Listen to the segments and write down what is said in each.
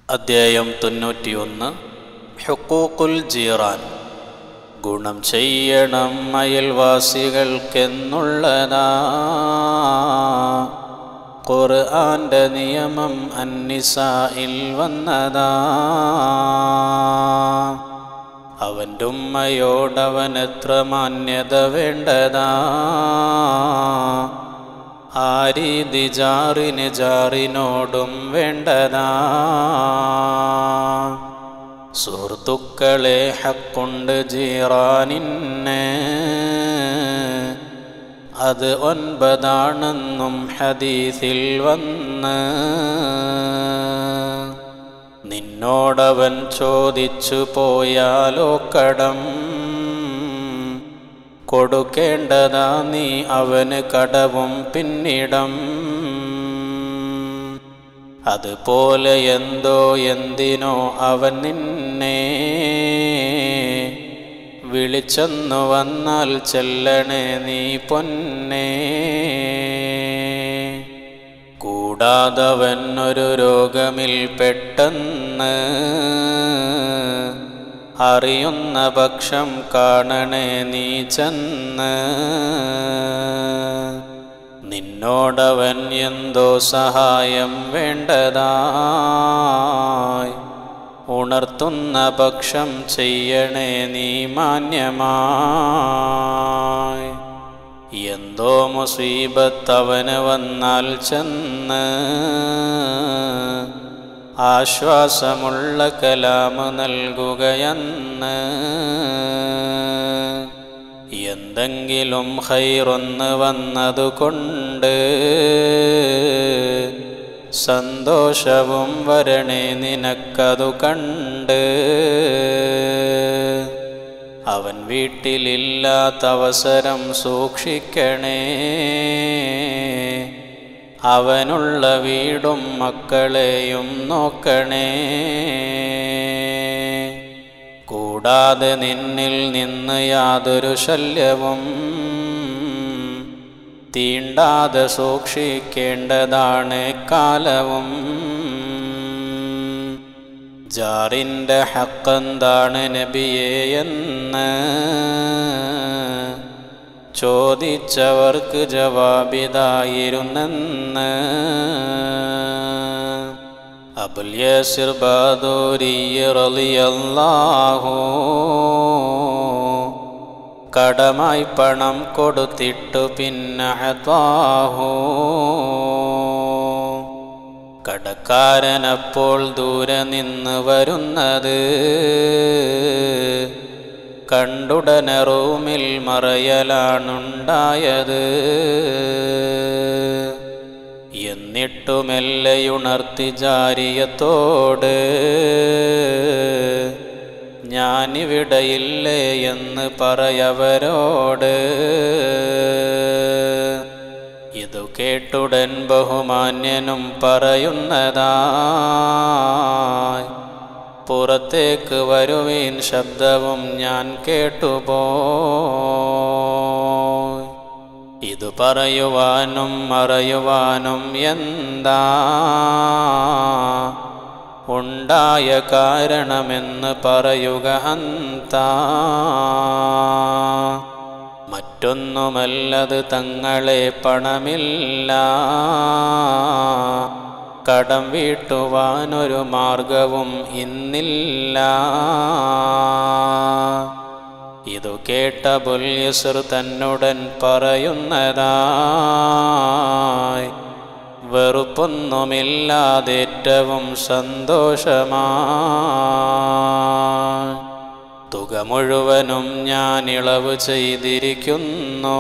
അദ്ധ്യായം തൊണ്ണൂറ്റിയൊന്ന് ഹുക്കൂക്കുൽ ജീറാൻ ഗുണം ചെയ്യണം അയൽവാസികൾക്കെന്നുള്ളതാ ഖുർആന്റെ നിയമം അന്നിസായിൽ വന്നതാ അവൻ്റെ ഉമ്മയോടവനെത്ര മാന്യത വേണ്ടതാ ആ രീതി ജാറിന് ജാറിനോടും വേണ്ടതാ സുഹൃത്തുക്കളെ ഹക്കുണ്ട് ജീറാനിന്ന് അത് ഒൻപതാണെന്നും ഹദീസിൽ വന്ന് നിന്നോടവൻ ചോദിച്ചു പോയാലോ കടം കൊടുക്കേണ്ടതാ നീ അവന് കടവും പിന്നിടം അതുപോലെ എന്തോ എന്തിനോ അവൻ നിന്നെ വിളിച്ചെന്നു വന്നാൽ ചെല്ലണേ നീ പൊന്നെ കൂടാതവൻ ഒരു രോഗമിൽ പെട്ടെന്ന് അറിയുന്ന പക്ഷം കാണണേ നീ ചെന്ന് നിന്നോടവൻ എന്തോ സഹായം വേണ്ടതായി ഉണർത്തുന്ന പക്ഷം ചെയ്യണേ നീ മാന്യമായി എന്തോ മുസീബത്തവന് വന്നാൽ ചെന്ന് ആശ്വാസമുള്ള കലാമ് നൽകുകയെന്ന് എന്തെങ്കിലും ഹൈറൊന്ന് വന്നതുകൊണ്ട് സന്തോഷവും വരണേ നിനക്കതു കണ്ട് അവൻ വീട്ടിലില്ലാത്ത അവസരം സൂക്ഷിക്കണേ അവനുള്ള വീടും മക്കളെയും നോക്കണേ കൂടാതെ നിന്നിൽ നിന്ന് യാതൊരു ശല്യവും തീണ്ടാതെ സൂക്ഷിക്കേണ്ടതാണ് കാലവും ജാറിൻ്റെ ഹക്കെന്താണ് നബിയെ എന്ന് ചോദിച്ചവർക്ക് ജവാബിതായിരുന്നെന്ന് അബുൽ യസിർ ബാദൂരി റളിയല്ലാഹു കടമായി പണം കൊടുത്തിട്ടു പിന്നെ അത്വാഹു കടക്കാരനപ്പോൾ ദൂരെ നിന്ന് വരുന്നത് കണ്ടുടനെ റൂമിൽ മറയലാണുണ്ടായത് എന്നിട്ടുമെല്ലയുണർത്തി ജാരിയത്തോട് ഞാനിവിടെയില്ലേ എന്ന് പറയവരോട് ഇതു കേട്ടുടൻ ബഹുമാന്യനും പറയുന്നതായി പുറത്തേക്ക് വരുവീൻ ശബ്ദവും ഞാൻ കേട്ടുപോയി ഇതു പറയുവാനും മറയുവാനും എന്താ ഉണ്ടായ കാരണമെന്ന് പറയുക അന്ത മറ്റൊന്നുമല്ലത് തങ്ങളെ പണമില്ല കടം വീട്ടുവാനൊരു മാർഗവും ഇന്നില്ല ഇതു കേട്ട ബുല്യസുർ തന്നുടൻ പറയുന്നതായി വെറുപ്പൊന്നുമില്ലാതേറ്റവും സന്തോഷമായി തുക മുഴുവനും ഞാൻ ഇളവ് ചെയ്തിരിക്കുന്നു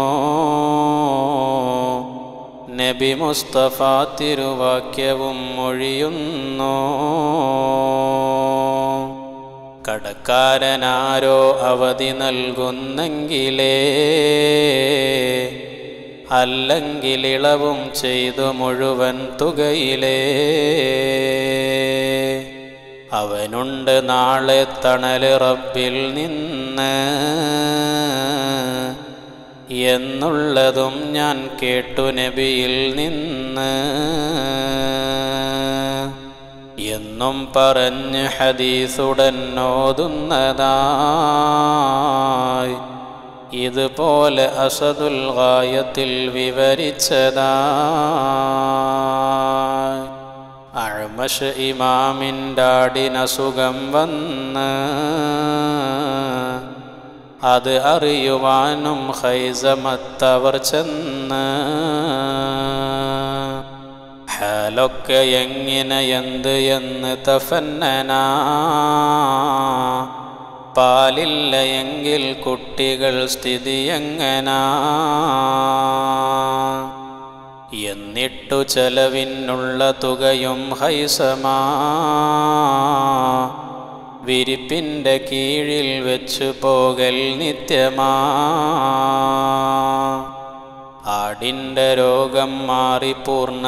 നബി മുസ്തഫ തിരുവാക്യവും മൊഴിയുന്നു കടക്കാരനാരോ അവധി നൽകുന്നെങ്കിലേ അല്ലെങ്കിൽ ഇളവും ചെയ്തു മുഴുവൻ തുകയിലേ അവനുണ്ട് നാളെ തണല് റബ്ബിൽ നിന്ന് എന്നുള്ളതും ഞാൻ കേട്ടു നബിയിൽ നിന്ന് എന്നും പറഞ്ഞ് ഹദീസുടൻ ഓതുന്നതായി ഇതുപോലെ അസദുൽ ഗായത്തിൽ വിവരിച്ചതായി അഴമഷ് ഇമാമിൻ്റാടിനസുഖം വന്ന് അത് അറിയുവാനും ഹൈസമത്തവർ ചെന്ന് ഹാലൊക്കെ എങ്ങനെ എന്ത് എന്ന് തഫന്നന പാലില്ല എങ്കിൽ കുട്ടികൾ സ്ഥിതി എങ്ങനാ എന്നിട്ടു ചെലവിനുള്ള തുകയും ഹൈസമാ വിരിപ്പിൻ്റെ കീഴിൽ വെച്ചു പോകൽ നിത്യമാ ആടിൻ്റെ രോഗം മാറി പൂർണ്ണ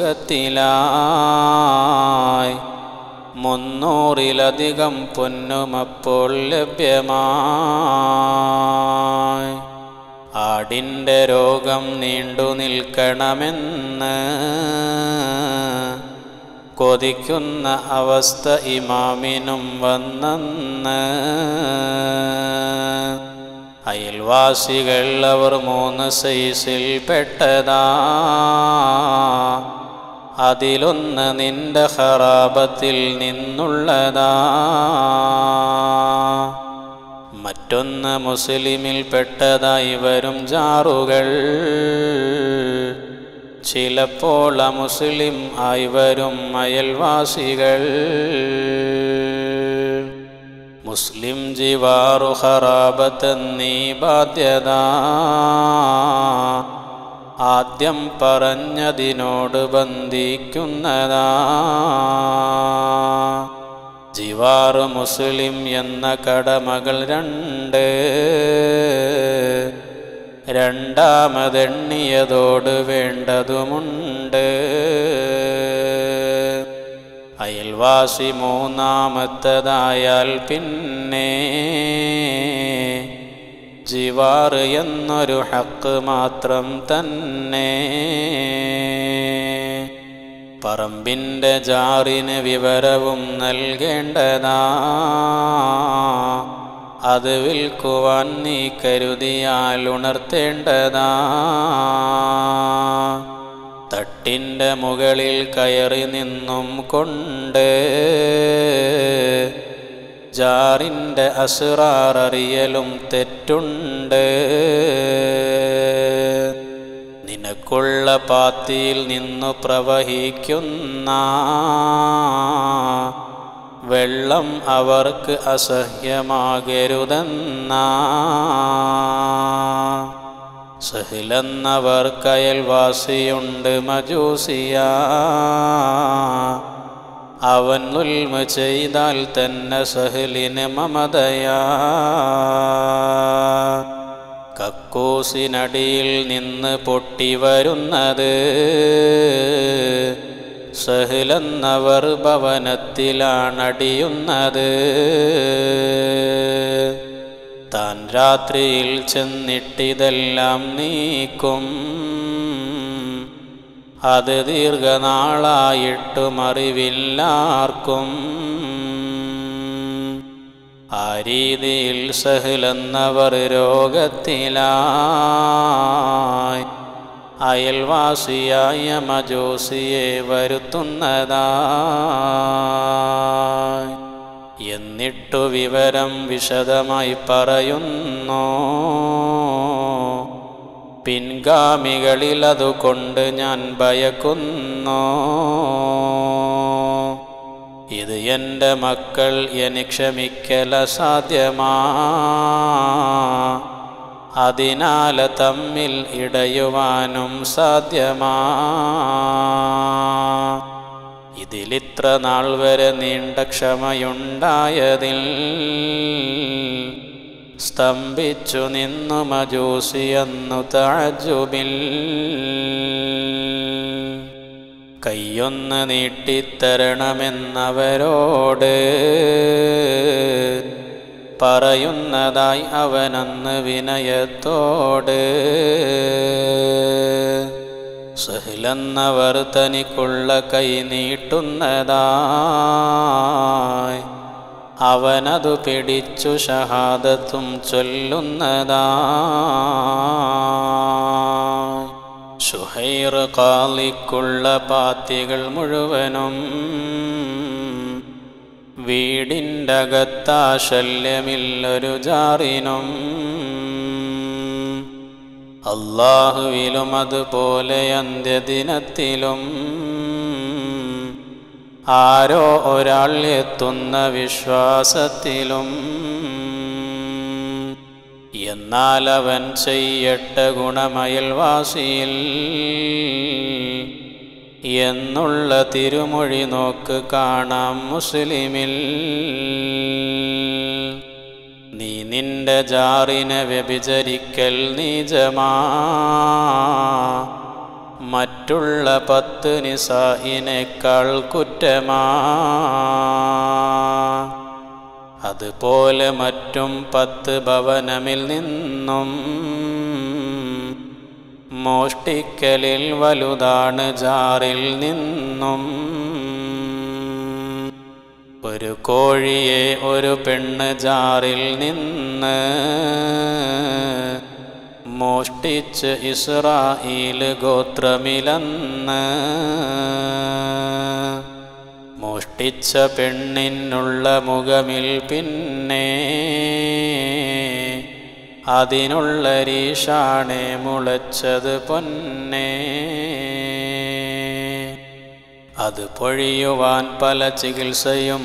സുഖത്തിലായി മുന്നൂറിലധികം പൊന്നുമപ്പോൾ ലഭ്യമായി ആടിൻ്റെ രോഗം നീണ്ടു നിൽക്കണമെന്ന് കൊതിക്കുന്ന അവസ്ഥ ഇമാമിനും വന്നെന്ന് അയൽവാസികൾ അവർ മൂന്ന് സൈസിൽ പെട്ടതാ അതിലൊന്ന് നിന്റെ ഹറാബത്തിൽ നിന്നുള്ളതാ മറ്റൊന്ന് മുസ്ലിമിൽ പെട്ടതായി വരും ജാറുകൾ ചിലപ്പോൾ അമുസ്ലിം ആയി വരും അയൽവാസികൾ മുസ്ലിം ജിവാറു ഹറാബത്തെന്നീ ബാധ്യത ആദ്യം പറഞ്ഞതിനോട് ബന്ധിക്കുന്നതാ ജിവാറ് മുസ്ലിം എന്ന കടമകൾ രണ്ട് രണ്ടാമതെണ്ണിയതോട് വേണ്ടതുമുണ്ട് അയൽവാസി മൂന്നാമത്തതായാൽ പിന്നെ ജിവാറ് എന്നൊരു ഹക്ക് മാത്രം തന്നെ പറമ്പിൻ്റെ ജാറിന് വിവരവും നൽകേണ്ടതാ അത് വിൽക്കുവാൻ നീ കരുതിയാൽ ഉണർത്തേണ്ടതാ തട്ടിൻ്റെ മുകളിൽ കയറി നിന്നും കൊണ്ട് ജാറിൻ്റെ അസുറാറിയലും തെറ്റുണ്ട് നിനക്കുള്ള പാത്തിയിൽ നിന്നു പ്രവഹിക്കുന്ന വെള്ളം അവർക്ക് അസഹ്യമാകരുതെന്ന സഹിലെന്നവർക്കയൽവാസിയുണ്ട് മജൂസിയ അവൻ ഉൽമ ചെയ്താൽ തന്നെ സഹലിന് മമതയാ കക്കൂസിനടിയിൽ നിന്ന് പൊട്ടി വരുന്നത് സഹിലെന്നവർ ഭവനത്തിലാണടിയുന്നത് താൻ രാത്രിയിൽ ചെന്നിട്ടിതെല്ലാം നീക്കും അത് ദീർഘനാളായിട്ടും അറിവില്ലാർക്കും ആ രീതിയിൽ സഹിലെന്നവർ രോഗത്തിലായി അയൽവാസിയായ മജോസിയെ വരുത്തുന്നതായി എന്നിട്ടു വിവരം വിശദമായി പറയുന്നു പിൻഗാമികളിൽ അതുകൊണ്ട് ഞാൻ ഭയക്കുന്നു ഇത് എൻ്റെ മക്കൾ എനിക്ക് ക്ഷമിക്കല സാധ്യമാ അതിനാൽ തമ്മിൽ ഇടയുവാനും സാധ്യമാ ഇതിലിത്ര നാൾ വരെ നീണ്ട ക്ഷമയുണ്ടായതിൽ സ്തംഭിച്ചു നിന്നു മജൂസിയെന്നു താജുബിൽ കയ്യൊന്ന് നീട്ടിത്തരണമെന്നവരോട് പറയുന്നതായി അവനന്ന് വിനയത്തോട് സുഹലെന്നവർ തനിക്കുള്ള കൈ നീട്ടുന്നതായി അവനതു പിടിച്ചു ഷഹാദത്തും ചൊല്ലുന്നതായി ഷുഹൈർ കാലിക്കുള്ള പാത്തികൾ മുഴുവനും വീടിൻ്റെ അകത്താ ശല്യമില്ലൊരു ജാറിനും അള്ളാഹുവിലും അതുപോലെ അന്ത്യദിനത്തിലും ആരോ ഒരാൾ എത്തുന്ന വിശ്വാസത്തിലും എന്നാൽ അവൻ ചെയ്യട്ടെ ഗുണമയൽവാസിയിൽ എന്നുള്ള തിരുമൊഴി നോക്ക് കാണാം മുസ്ലിമിൽ നീ നിന്റെ ജാറിനെ വ്യഭിചരിക്കൽ നീജമാ മറ്റുള്ള പത്ത് നിസായിനേക്കാൾ കുറ്റമാ അതുപോലെ മറ്റും പത്ത് ഭവനമിൽ നിന്നും മോഷ്ടിക്കലിൽ വലുതാണ് ജാറിൽ നിന്നും ഒരു കോഴിയെ ഒരു പെണ്ണ് ജാറിൽ നിന്ന് മോഷ്ടിച്ച് ഇസ്രായേൽ ഗോത്രമിലന്ന് മോഷ്ടിച്ച പെണ്ണിനുള്ള മുഖമിൽ പിന്നെ അതിനുള്ള രീഷാണെ മുളച്ചത് പൊന്നെ അത് പൊഴിയുവാൻ പല ചികിത്സയും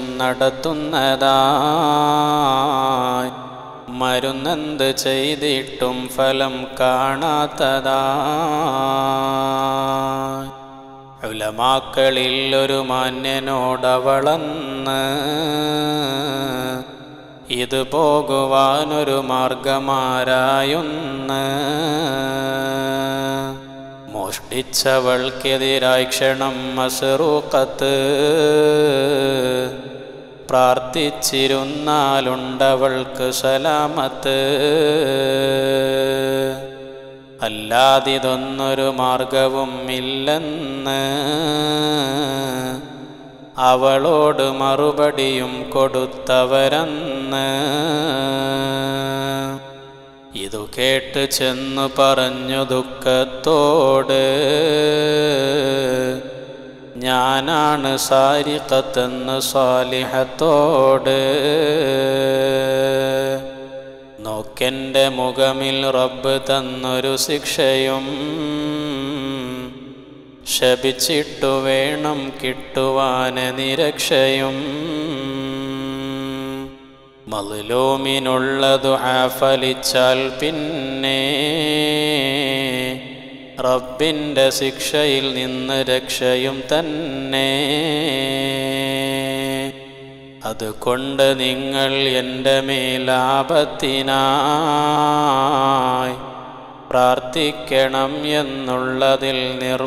നടത്തുന്നതായി മരുന്നെന്ത് ചെയ്തിട്ടും ഫലം കാണാത്തതാ ഉലമാക്കളിൽ ഒരു മാന്യനോടവളന്ന് ഇത് പോകുവാനൊരു മാർഗമാരായുന്ന് മോഷ്ടിച്ചവൾക്കെതിരായി ക്ഷണം മസറൂക്കത്ത് പ്രാർത്ഥിച്ചിരുന്നാലുണ്ടവൾക്ക് സലാമത്ത് അല്ലാതിതൊന്നൊരു മാർഗവും ഇല്ലെന്ന് അവളോട് മറുപടിയും കൊടുത്തവരന്ന് ഇതു കേട്ട് ചെന്നു പറഞ്ഞു ദുഃഖത്തോട് ഞാനാണ് സാരിക്കത്തെന്ന് സാലിഹത്തോട് നോക്കെൻ്റെ മുഖമിൽ റബ്ബ് തന്നൊരു ശിക്ഷയും ശപിച്ചിട്ടു വേണം കിട്ടുവാന് നിരക്ഷയും മതിലൂമിനുള്ളതു ആഫലിച്ചാൽ പിന്നെ റബ്ബിൻ്റെ ശിക്ഷയിൽ നിന്ന് രക്ഷയും തന്നെ അതുകൊണ്ട് നിങ്ങൾ എൻ്റെ മേലാപത്തിനായി പ്രാർത്ഥിക്കണം എന്നുള്ളതിൽ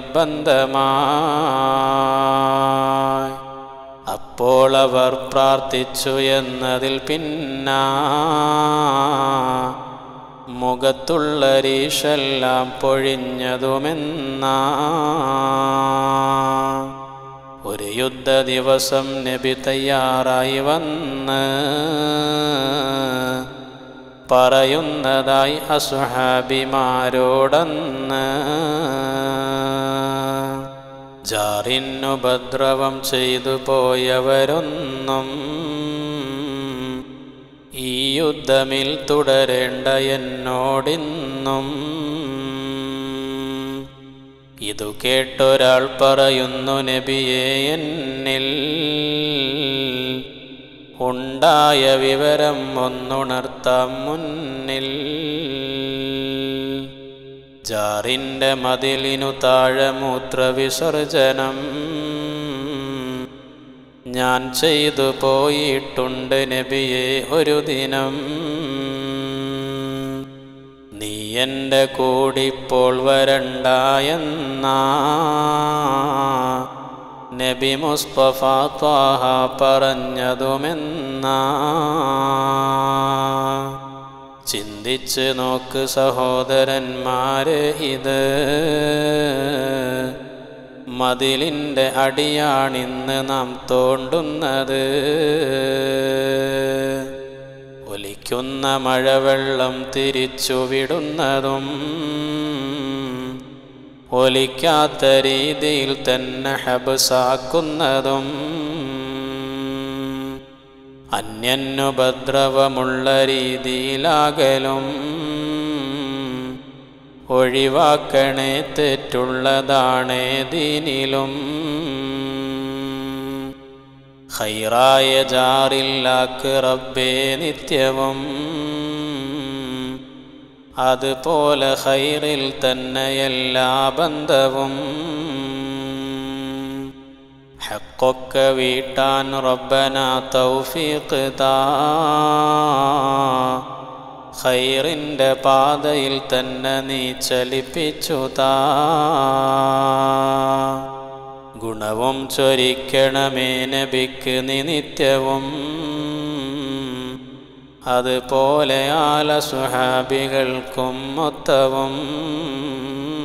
നിർബന്ധമായി അപ്പോൾ അവർ പ്രാർത്ഥിച്ചു എന്നതിൽ പിന്നാ മുഖത്തുള്ള രീഷെല്ലാം പൊഴിഞ്ഞതുമെന്നാ ഒരു യുദ്ധ ദിവസം നബി തയ്യാറായി വന്ന് പറയുന്നതായി അസുഹാബിമാരോടന്ന് ജാറിനുപദ്രവം ചെയ്തു പോയവരൊന്നും ഈ യുദ്ധമിൽ തുടരേണ്ട എന്നോടിന്നും ഇതു കേട്ടൊരാൾ പറയുന്നു നബിയെ എന്നിൽ ഉണ്ടായ വിവരം ഒന്നുണർത്താം മുന്നിൽ ജാറിൻ്റെ മതിലിനു താഴെ മൂത്രവിസർജനം ഞാൻ ചെയ്തു പോയിട്ടുണ്ട് നബിയെ ഒരു ദിനം നീ എൻ്റെ കൂടിപ്പോൾ വരണ്ടായെന്നാ നബി മുസ്തഫ ത്വാഹ പറഞ്ഞതുമെന്നാ ചിന്തിച്ച് നോക്ക് സഹോദരന്മാരെ ഇത് മതിലിൻ്റെ അടിയാണിന്ന് നാം തോണ്ടുന്നത് ഒലിക്കുന്ന മഴവെള്ളം തിരിച്ചു വിടുന്നതും ഒലിക്കാത്ത രീതിയിൽ തന്നെ ഹബസാക്കുന്നതും അന്യനുപദ്രവമുള്ള രീതിയിലാകലും ഒഴിവാക്കണേ തെറ്റുള്ളതാണേ ദീനിലും ഹൈറായ ജാറില്ലാക്ക് റബ്ബേ നിത്യവും അതുപോലെ ഹൈറിൽ തന്നെ എല്ലാ ബന്ധവും ഹക്കൊക്കെ വീട്ടാൻ റബ്ബന തൗഫീഖ് താ ഖൈറിൻ്റെ പാതയിൽ തന്നെ നീ ചലിപ്പിച്ചു താ ഗുണവും ചൊരിക്കണമേ നബിക്ക് നീ നിത്യവും അതുപോലെ ആല സുഹാബികൾക്കും മൊത്തവും